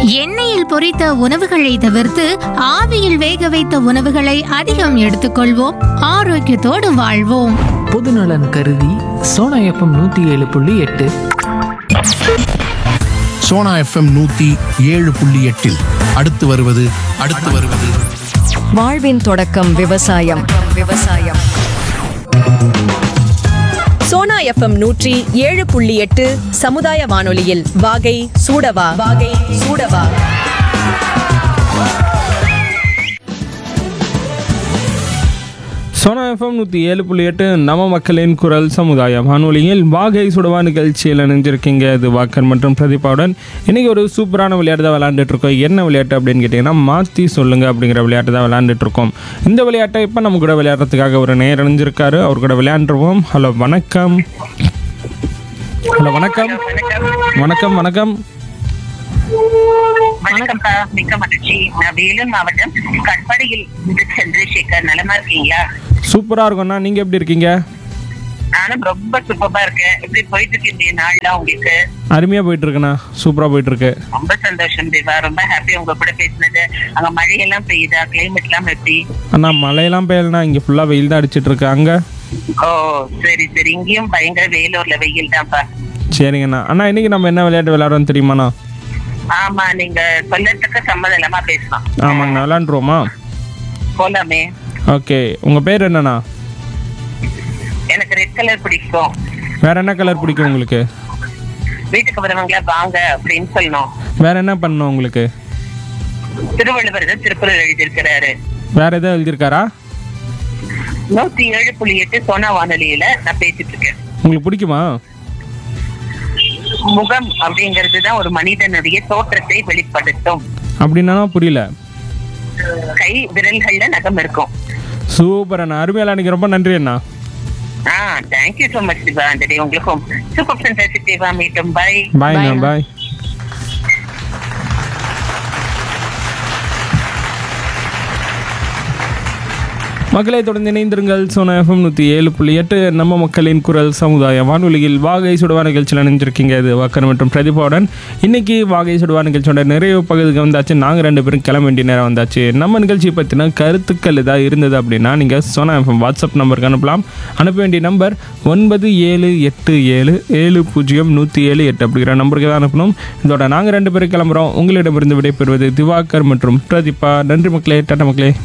எண்ணெயில் பொரித்த உணவுகளை தவிர்த்து ஆவியில் வேக வைத்த உணவுகளை அதிகம் எடுத்துக்கொள்வோம் ஆரோக்கியத்தோடு வாழ்வோம் பொதுநலன் கருதி சோனா எஃப்எம் நூற்றி ஏழு புள்ளி எட்டு சோனா எஃப்எம் நூத்தி ஏழு புள்ளி எட்டில் அடுத்து வருவது அடுத்து வருவது வாழ்வின் தொடக்கம் விவசாயம் விவசாயம் சோனா எஃப்எம் நூற்றி ஏழு புள்ளி எட்டு சமுதாய வானொலியில் வாகை சூடவா வாகை சூடவா சோனா எஃப்எம் நூற்றி ஏழு புள்ளி எட்டு நம்ம மக்களின் குரல் சமுதாய வானொலியில் வாகை சுடவா நிகழ்ச்சியில் நினைஞ்சிருக்கீங்க இது வாக்கர் மற்றும் பிரதீபாவுடன் இன்றைக்கி ஒரு சூப்பரான விளையாட்டு தான் விளையாண்டுட்டு இருக்கோம் என்ன விளையாட்டு அப்படின்னு கேட்டிங்கன்னா மாற்றி சொல்லுங்க அப்படிங்கிற விளையாட்டு தான் விளையாண்டுட்டு இருக்கோம் இந்த விளையாட்டை இப்போ நம்ம கூட விளையாடுறதுக்காக ஒரு நேர் இணைஞ்சிருக்காரு அவர் கூட விளையாண்டுருவோம் ஹலோ வணக்கம் ஹலோ வணக்கம் வணக்கம் வணக்கம் வணக்கம்ப்பா மிக்க மகிழ்ச்சி நான் வேலூர் மாவட்டம் கட்பாடியில் இருந்து சந்திரசேகர் நலமா இருக்கீங்களா சூப்பராக இருக்கும்ண்ணா நீங்கள் எப்படி இருக்கீங்க நானும் ரொம்ப சூப்பரா இருக்கேன் எப்படி போயிட்டு இருக்கு இந்த நாள்லாம் உங்களுக்கு அருமையாக போயிட்டுருக்குண்ணா சூப்பராக போயிட்டுருக்கு ரொம்ப சந்தோஷம் தேவா ரொம்ப ஹாப்பி உங்க கூட பேசினது அங்க மழையெல்லாம் பெய்யுதா கிளைமேட் எல்லாம் எப்படி அண்ணா மழையெல்லாம் பெய்யலண்ணா இங்கே ஃபுல்லாக வெயில் தான் அடிச்சிட்டு இருக்கு அங்கே ஓ சரி சரி இங்கேயும் பயங்கர வேலூர்ல வெயில் தான்ப்பா சரிங்கண்ணா அண்ணா இன்னைக்கு நம்ம என்ன விளையாட்டு விளையாடுறோம் தெரியுமாண்ணா ஆமா நீங்க சொல்லறதுக்கு சம்மதம் இல்லாம பேசலாம் ஆமாங்கண்ணா விளையாண்டுருவோமா போலாமே ஓகே உங்கள் பேர் என்னண்ணா எனக்கு ரெட் கலர் பிடிக்கும் வேற என்ன கலர் பிடிக்கும் உங்களுக்கு வீட்டுக்கு வரவங்கள வாங்க அப்படின்னு சொல்லணும் வேற என்ன பண்ணணும் உங்களுக்கு திருவள்ளுவர் தான் திருக்குறள் எழுதியிருக்கிறாரு வேற எதாவது எழுதியிருக்காரா நூத்தி ஏழு புள்ளி எட்டு சோனா வானொலியில நான் பேசிட்டு இருக்கேன் உங்களுக்கு பிடிக்குமா முகம் அப்படிங்கிறது தான் ஒரு மனிதனுடைய தோற்றத்தை வெளிப்படுத்தும் அப்படின்னா புரியல கை விரல்கள்ல நகம் இருக்கும் சூப்பர் அண்ணா அருமையாக அன்னைக்கு ரொம்ப நன்றி அண்ணா ஆ தேங்க்யூ சோ மச் சிவா அந்த டே உங்களுக்கும் சூப்பர் ஃபென்டாஸ்டிக் தேவா மீட்டும் பை பாய் அண்ணா பாய் மக்களை தொடர்ந்து இணைந்திருங்கள் சோனா எஃப்எம் நூற்றி ஏழு புள்ளி எட்டு நம்ம மக்களின் குரல் சமுதாய வானொலியில் வாகை சுடுவா நிகழ்ச்சியில் நினைஞ்சிருக்கீங்க இது வாக்கர் மற்றும் பிரதீபாவுடன் இன்னைக்கு வாகை சுடுவா நிகழ்ச்சியோட நிறைய பகுதிக்கு வந்தாச்சு நாங்கள் ரெண்டு பேரும் கிளம்ப வேண்டிய நேரம் வந்தாச்சு நம்ம நிகழ்ச்சியை பற்றின கருத்துக்கள் ஏதாவது இருந்தது அப்படின்னா நீங்கள் சோனா எஃப்எம் வாட்ஸ்அப் நம்பருக்கு அனுப்பலாம் அனுப்ப வேண்டிய நம்பர் ஒன்பது ஏழு எட்டு ஏழு ஏழு பூஜ்ஜியம் நூற்றி ஏழு எட்டு அப்படிங்கிற நம்பருக்கு தான் அனுப்பணும் இதோட நாங்கள் ரெண்டு பேரும் கிளம்புறோம் உங்களிடமிருந்து விடைபெறுவது திவாகர் மற்றும் பிரதீபா நன்றி மக்களே டாட்டா மக்களே